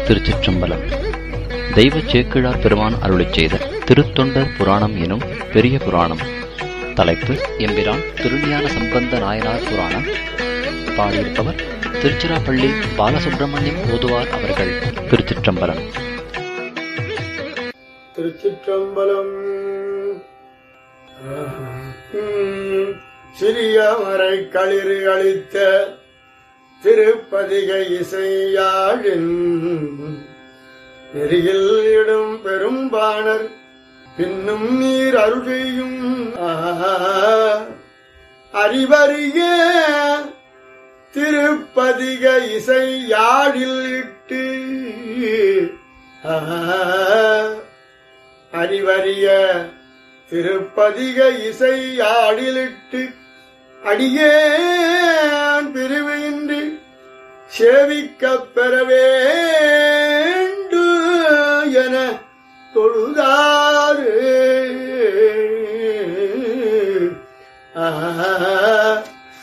திருச்சிற்றம்பலம் தெய்வ சேக்கிழார் பெருமான் அருளிச் செய்த திருத்தொண்டர் புராணம் எனும் பெரிய புராணம் தலைப்பு எம்பிரான் திருஞான சம்பந்த நாயனார் புராணம் பாடியிருப்பவர் திருச்சிராப்பள்ளி பாலசுப்பிரமணியம் ஓதுவார் அவர்கள் திருச்சிற்றம்பலம் திருச்சிற்றம்பலம் உம், சிறிய மறை களிறு அளித்த திருப்பதிகை இசையாழின் நெறியில் இடும் பெரும்பாணர் பின்னும் நீர் அருகையும் அறிவறிய திருப்பதிக இசை யாழில் இட்டு அறிவறிய திருப்பதிக இசை யாழிலிட்டு அடியேன் பிரிவின்றி சேவிக்கப் பெற வேண்டு என தொழுதாறு ஆ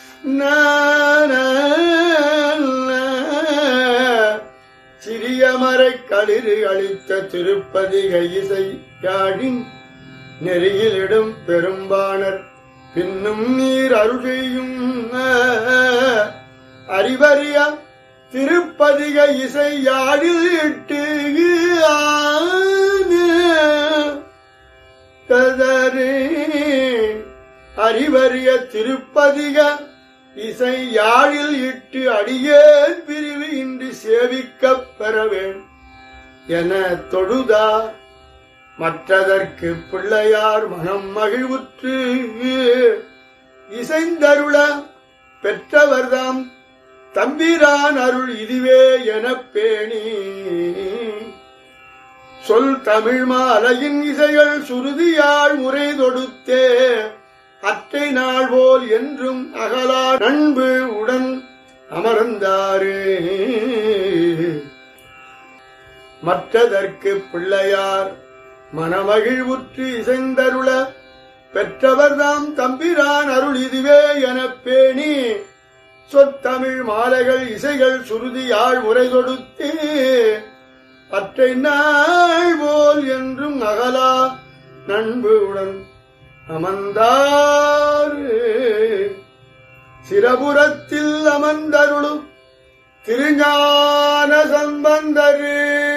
சிறிய மறை களிறு அளித்த திருப்பதிக இசை யாழின் நெறியிலிடும் பெரும்பாணர் பின்னும் நீர் அருகையும் அறிவறிய திருப்பதிக இசை யாழில் இட்டு கதறே அறிவறிய திருப்பதிக இசை யாழில் இட்டு அடியேன் பிரிவு இன்றி சேவிக்கப் பெறவேன் என தொழுதா மற்றதற்கு பிள்ளையார் மனம் மகிழ்வுற்று இசைந்தருள பெற்றவர்தாம் தம்பிரான் அருள் இதுவே எனப் பேணி சொல் தமிழ் மாலையின் இசைகள் சுருதியாள் முறை தொடுத்தே அத்தை நாள் போல் என்றும் அகலா நண்பு உடன் அமர்ந்தாரு மற்றதற்கு பிள்ளையார் மனமகிழ்வுற்று இசைந்தருள பெற்றவர்தாம் தம்பிரான் அருள் இதுவே எனப் பேணி சொத்தமிழ் மாலைகள் இசைகள் சுருதியாள் உரை தொடுத்து அற்றை நாள் போல் என்றும் அகலா நண்பு உடன் அமர்ந்தார் சிரபுரத்தில் அமர்ந்தருளும் திருஞான சம்பந்தரு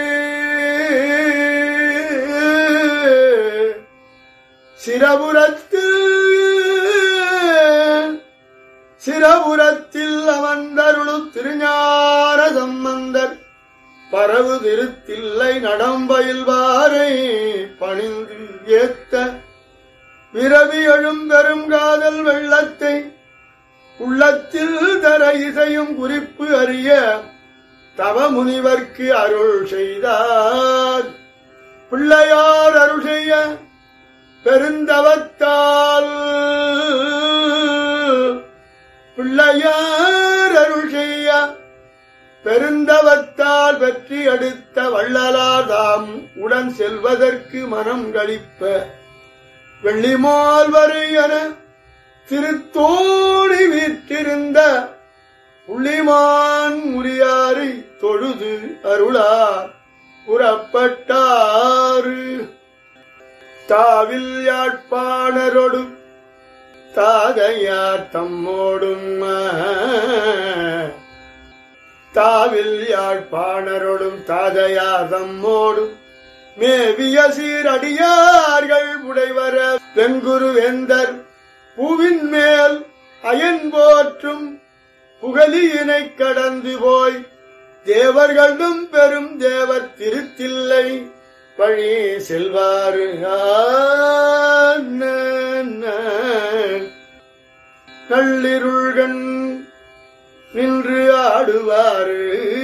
சிரபுரத்தில் சிரபுரத்தில் அமர்ந்தருளும் திருஞான சம்பந்தர் பரவு திருத்தில்லை நடம்பயில்வாரை பணிந்து ஏத்த விரவி எழும் பெரும் காதல் வெள்ளத்தை உள்ளத்தில் தர இசையும் குறிப்பு அறிய தவ முனிவர்க்கு அருள் செய்தார் பிள்ளையார் அருள் செய்ய பெருந்தவத்தால் பிள்ளையார் அருள் செய்ய பெருந்தவத்தால் வெற்றி அடுத்த வள்ளலார் தாம் உடன் செல்வதற்கு மனம் களிப்ப வெள்ளிமால் வரை என திருத்தோடி வீற்றிருந்த புள்ளிமான் முறியாரை தொழுது அருளார் புறப்பட்டாறு தாவில் யாழ்ப்பாணரொடு தாதையார் தம்மோடும் தாவில் யாழ்ப்பாணரொடும் தாதையார் தம்மோடும் மேவிய சீரடியார்கள் உடைவர வெங்குரு வேந்தர் பூவின் மேல் அயன் போற்றும் புகழியினை கடந்து போய் தேவர்களும் பெரும் தேவர் திருத்தில்லை வழி செல்வாரு நள்ளிருள்கண் நின்று ஆடுவாரு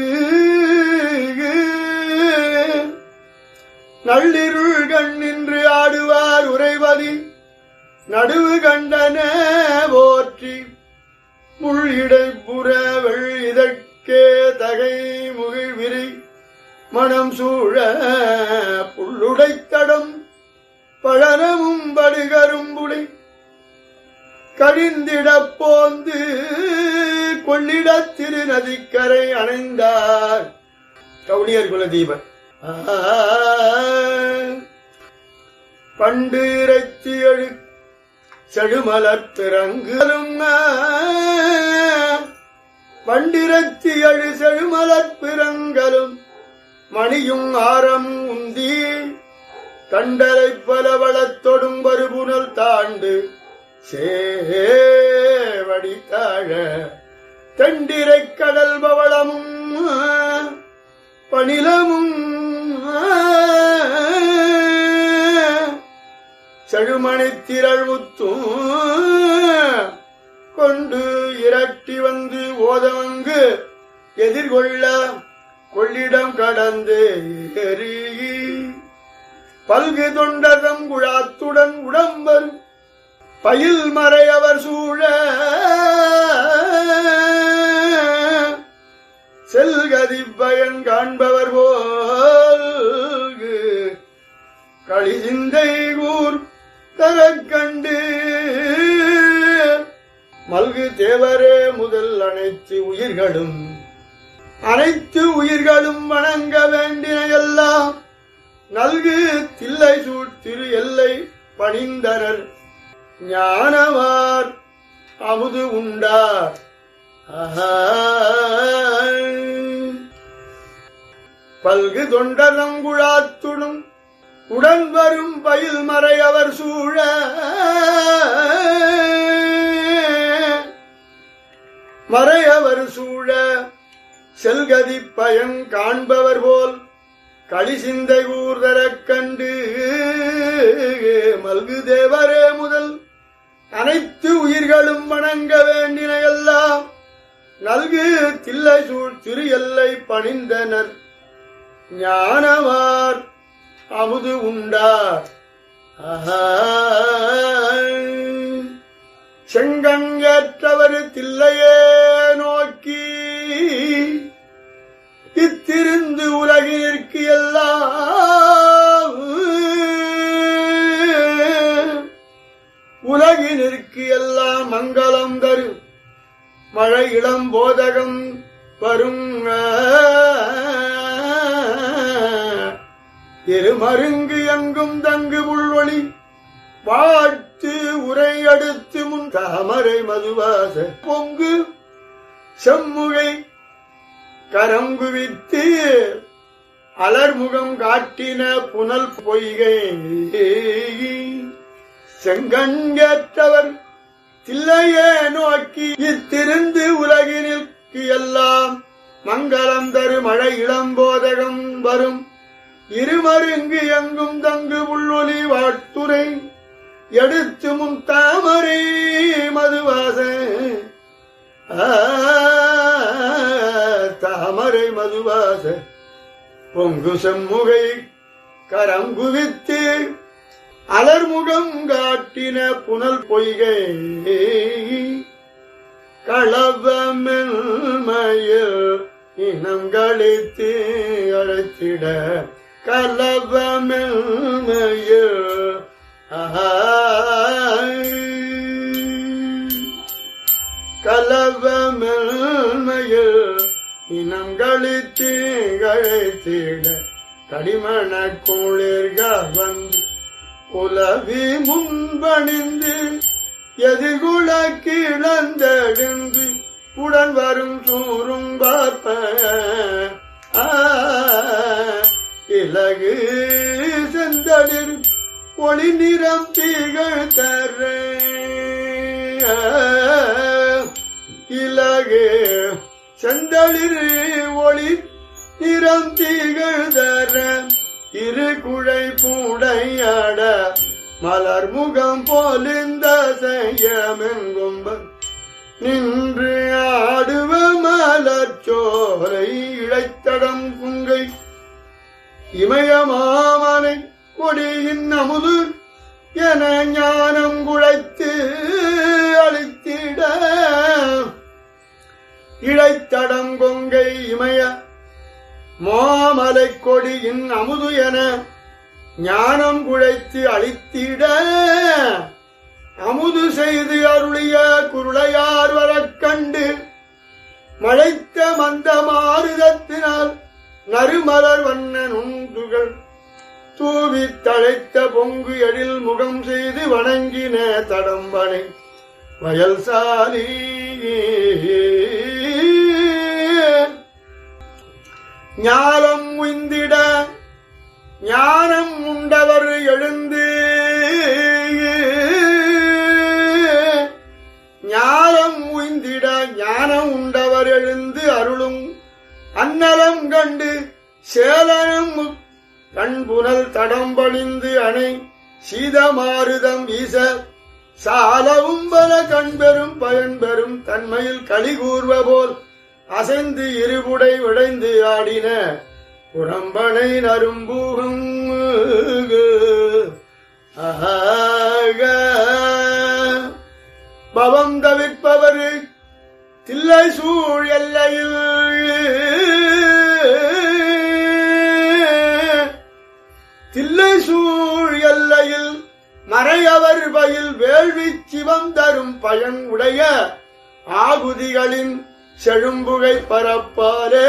நள்ளிருள்கண் நின்று ஆடுவார் உறைவதி நடுவு கண்டன போற்றி முள்ளிடை புற இதற்கே தகை முகிழ் விரி மனம் சூழ புள்ளுடைத்தடம் பழனமும் படுகரும்புடை கழிந்திடப் போந்து கொள்ளிடத் திரு நதிக்கரை அணைந்தார் கவுனியர் குலதீபன் ஆ, பண்டு இறைச்சி எழு செழுமலர் பிறங்களும் பண்டிரச்சி எழு செழுமலர் பிறங்களும் மணியும் ஆரம் உந்தி கண்டலை பலவளத் தொடும் வருபுனல் தாண்டு சேவடி தாழ தெண்டிரை கடல் பவளமும் பணிலமும் செழுமணித் திரள் முத்தும் கொண்டு இரட்டி வந்து ஓதவங்கு எதிர்கொள்ள கொள்ளிடம் கடந்து ஏறி பல்கு தொண்டரம் குழாத்துடன் உடம்பர் பயில் மறையவர் சூழ செல்கதி பயன் காண்பவர் போல் களிசிந்தை கூர் தரக் கண்டு மல்கு தேவரே முதல் அனைத்து உயிர்களும் அனைத்து உயிர்களும் வணங்க வேண்டின எல்லாம் நல்கு தில்லை சூழ் திரு எல்லை பணிந்தனர் ஞானமார் அமுது உண்டார் ஆஹா. பல்கு தொண்டரங்குழாத்துடும் உடன் வரும் பயில் மறையவர் சூழ மறையவர் சூழ செல்கதி பயன் காண்பவர் போல் களிசிந்தை ஊர்தரக் கண்டு மல்கு தேவரே முதல் அனைத்து உயிர்களும் வணங்க வேண்டின எல்லாம் நல்கு தில்லை சூழ் திரு எல்லை பணிந்தனர் ஞானமார் அமுது உண்டார் ஆஹா. செங்கண் ஏற்றவர் தில்லையே நோக்கி இத்திருந்து உலகிற்கு எல்லாம் உலகினிற்கு எல்லாம் மங்களம் தரும் மழை இளம் போதகம் வரும் திருமருங்கு எங்கும் தங்கு உள்வொளி வாழ்த்து உரை அடுத்து முன் தாமரை மதுவாச பொங்கு செம்முகை கரங்குவித்து அலர்முகம் காட்டின புனல் பொய்கை செங்கண்கேற்றவர் தில்லையே நோக்கி இத்திருந்து உலகினிற்கு எல்லாம் மங்களம் தரு மழை இளம்போதகம் வரும் இருமருங்கு எங்கும் தங்கு உள்ளொலி வாழ்த்துரை எடுத்து முன் தாமரை மதுவாச ஆ, தாமரை மதுவாச பொங்கு செம்முகை கரங்குவித்து அலர்முகம் காட்டின புனல் பொய்கை களவமெல்மயில் இனம் கழித்து அழைத்திட கலவமெல்மயில் கலவமெல்மையில் இனம் கழித்து அழைத்திட கடிமண குளிர்க வந்து உலவி முன்பணிந்து எதிர்குல கிழந்தெழுந்து உடன் வரும் சூரும் பார்ப்ப ஆ, இலகு செந்தளிர் ஒளி நிறம் தீகள் தர இலகு செந்தளிர் ஒளி நிறம் தீகள் தர இரு குழை பூடையாட மலர் முகம் போலிந்த செய்யமெங்கும் நின்று ஆடுவ மலர் சோலை இழைத்தடம் குங்கை இமயமாமனை கொடியின் அமுது என ஞானம் குழைத்து அளித்திட இழைத்தடம் கொங்கை இமய மாமலை கொடியின் அமுது என ஞானம் குழைத்து அளித்திட அமுது செய்து அருளிய குருளையார் வரக் கண்டு மழைத்த மந்த மாறுதத்தினால் நறுமலர் வண்ண நுண்துகள் தூவித் தழைத்த பொங்கு எழில் முகம் செய்து வணங்கின தடம்பனை வயல் சாலி ஞாலம் உய்ந்திட ஞானம் உண்டவர் எழுந்து ஞானம் உய்ந்திட ஞானம் உண்டவர் எழுந்து அருளும் அன்னலம் கண்டு சேலனும் கண்புனல் தடம்பணிந்து அணை சீதமாருதம் வீச சாலவும் பல கண்பெரும் பயன்பெறும் தன்மையில் களி கூர்வ போல் அசைந்து இருபுடை உடைந்து ஆடின புறம்பனை நரும்பூகும் ஆக பவம் தவிர்ப்பவர் தில்லை சூழ் எல்லையில் தில்லை சூழ் எல்லையில் மறையவர் பயில் வேள்வி சிவம் தரும் பயன் உடைய ஆகுதிகளின் செழும்புகை பரப்பாலே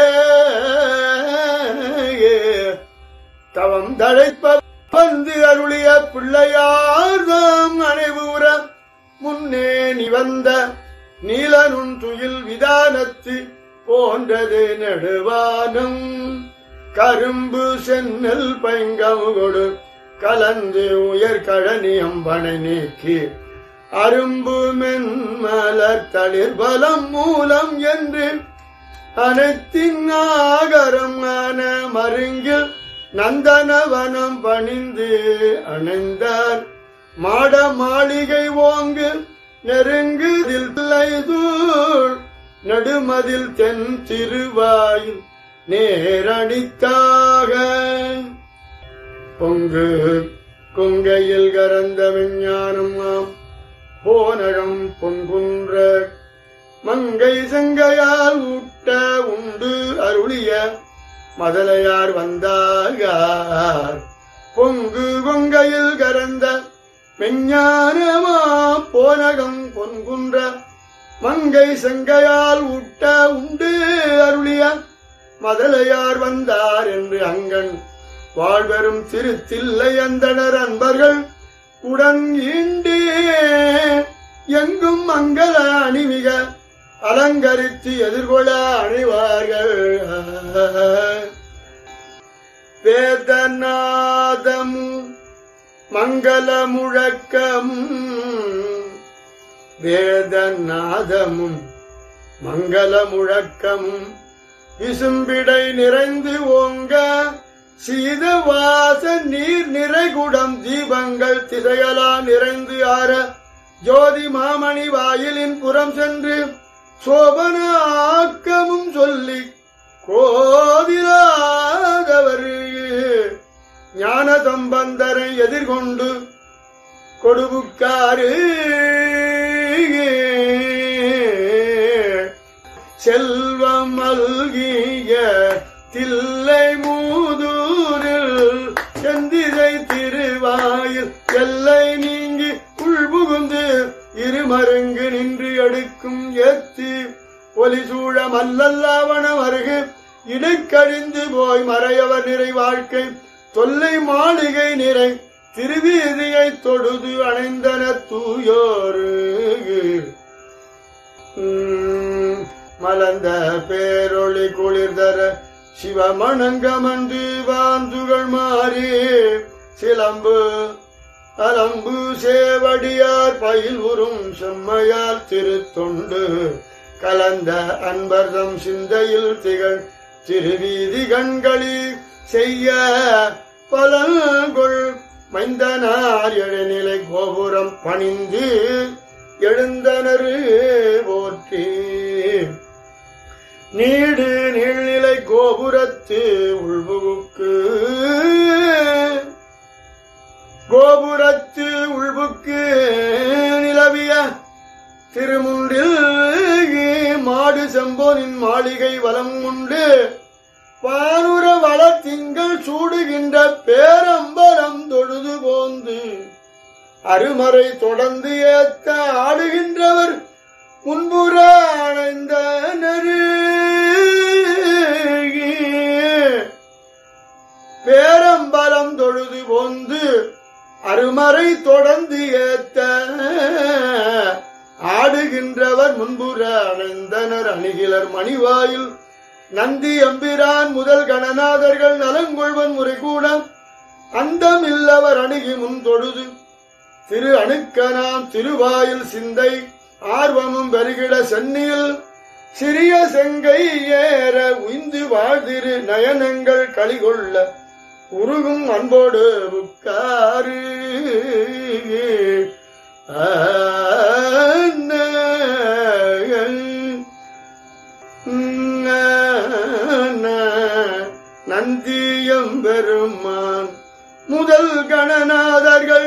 தவம் தழைப்ப வந்து அருளிய பிள்ளையார்தாம் அனைவூர முன்னே நிவந்த நீலனும் துயில் விதானத்து போன்றது நெடுவானம் கரும்பு சென்னல் பைங்கமுகொடு கலந்து உயர் கழனியம்பனை நீக்கி அரும்பு மென்மலர் தளிர் பலம் மூலம் என்று அனைத்தின் ஆகரம் ஆன மருங்கில் நந்தனவனம் பணிந்து அணைந்தார் மாட மாளிகை ஓங்கு நெருங்குதில் தூள் நடுமதில் தென் திருவாயில் நேரடித்தாக பொங்கு கொங்கையில் கரந்த விஞ்ஞானம் ஆம் போனகம் பொங்குன்ற மங்கை செங்கையால் ஊட்ட உண்டு அருளிய மதலையார் வந்தாகார் பொங்கு கொங்கையில் கரந்த மெஞ்ஞானமா போனகம் பொன்குன்ற மங்கை செங்கையால் ஊட்ட உண்டு அருளிய மதலையார் வந்தார் என்று அங்கன் வாழ்வரும் திருத்தில்லை அந்தனர் அன்பர்கள் உடன் ஈண்டே எங்கும் மங்கள அணிமிக அலங்கரித்து எதிர்கொள்ள அணிவார்கள் வேதநாதம் மங்கள முழக்கம் வேதநாதமும் மங்கள முழக்கமும் விசும்பிடை நிறைந்து ஓங்க சீதவாச நீர் நிறைகுடம் தீபங்கள் திசையலா நிறைந்து ஆற ஜோதி மாமணி வாயிலின் புறம் சென்று சோபன ஆக்கமும் சொல்லி கோதிலாதவர் ஞான சம்பந்தரை எதிர்கொண்டு கொடுபுக்காரு செல்வம் அல்கிய தில்லை மூதூரில் செந்திரை திருவாயில் எல்லை நீங்கி உள்புகுந்து இருமருங்கு நின்று எடுக்கும் ஏத்து ஒலி சூழ மல்லல்லாவன அருகு இடுக்கழிந்து போய் மறையவர் நிறை வாழ்க்கை தொல்லை மாளிகை நிறை திருவீதியை தொழுது அணைந்தன தூயோரு உம், மலர்ந்த பேரொளி குளிர்தர சிவமணங்கமண்டு வாந்துகள் மாறி சிலம்பு அலம்பு சேவடியார் பயில் உறும் செம்மையால் திருத்தொண்டு கலந்த அன்பர்தம் சிந்தையில் திகழ் திருவீதி கண்களி செய்ய பலங்கொள் மைந்தனார் எழுநிலை கோபுரம் பணிந்து எழுந்தனரு போற்றி நீடு நீழ்நிலை கோபுரத்து உள்புகுக்கு கோபுரத்து உள்புக்கு நிலவிய திருமுன்றில் மாடு செம்போனின் மாளிகை வலம் உண்டு பானுர வளத்திங்கள் சூடுகின்ற பேரம்பலம் தொழுது போந்து அருமறை தொடர்ந்து ஏத்த ஆடுகின்றவர் முன்புற அணைந்தனரு பேரம்பலம் தொழுது போந்து அருமறை தொடர்ந்து ஏத்த ஆடுகின்றவர் முன்புற அணைந்தனர் அணிகிலர் மணிவாயில் நந்தி அம்பிரான் முதல் கணநாதர்கள் நலங்கொள்வன் முறை கூட அந்தமில்லவர் அணுகி முன் தொழுது திரு அணுக்கனாம் திருவாயில் சிந்தை ஆர்வமும் பெருகிட சென்னியில் சிறிய செங்கை ஏற உய்ந்து வாழ்திரு நயனங்கள் களிகொள்ள உருகும் அன்போடு உட்காரு நந்தியம் பெருமான் முதல் கணநாதர்கள்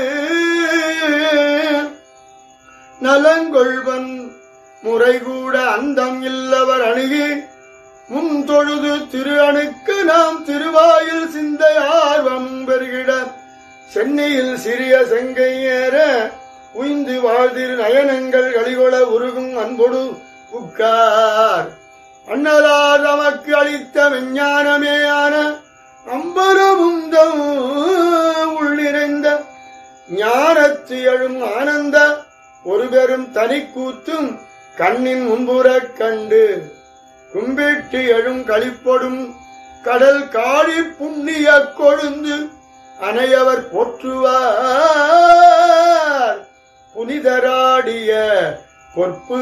நலங்கொள்வன் முறைகூட அந்தம் இல்லவர் அணுகி முன் தொழுது திரு அணுக்கு நாம் திருவாயில் சிந்தை ஆர்வம் பெருகிட சென்னையில் சிறிய செங்கை ஏற உய்ந்து வாழ்திரு நயனங்கள் கலிகொள உருகும் அன்பொடு உட்கார் அண்ணலார் நமக்கு அளித்த விஞ்ஞானமேயான அம்பரமுந்தம் உள்ளிறைந்த ஞானத்து எழும் ஆனந்த ஒரு பெரும் தனிக்கூத்தும் கண்ணின் முன்புறக் கண்டு கும்பிட்டு எழும் களிப்பொடும் கடல் காழி புண்ணிய கொழுந்து அனையவர் போற்றுவார் புனிதராடிய பொற்பு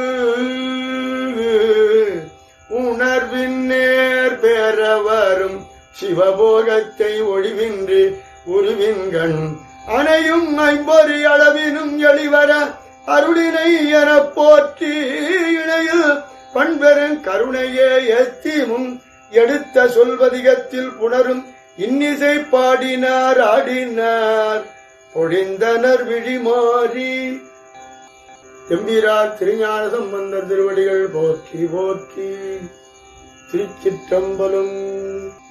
உணர்வின் நேர் பெற வரும் சிவபோகத்தை ஒழிவின்றி உருவின்கண் அணையும் ஐம்பொறி அளவினும் எளிவர அருளினை எனப் போற்றி இணையில் பண்பெருங் கருணையே எத்திமும் எடுத்த சொல்வதிகத்தில் புணரும் இன்னிசை பாடினார் ஆடினார் பொழிந்தனர் விழிமாறி எம்பிரார் திருஞான சம்பந்தர் திருவடிகள் போற்றி போற்றி திருச்சிற்றம்பலம்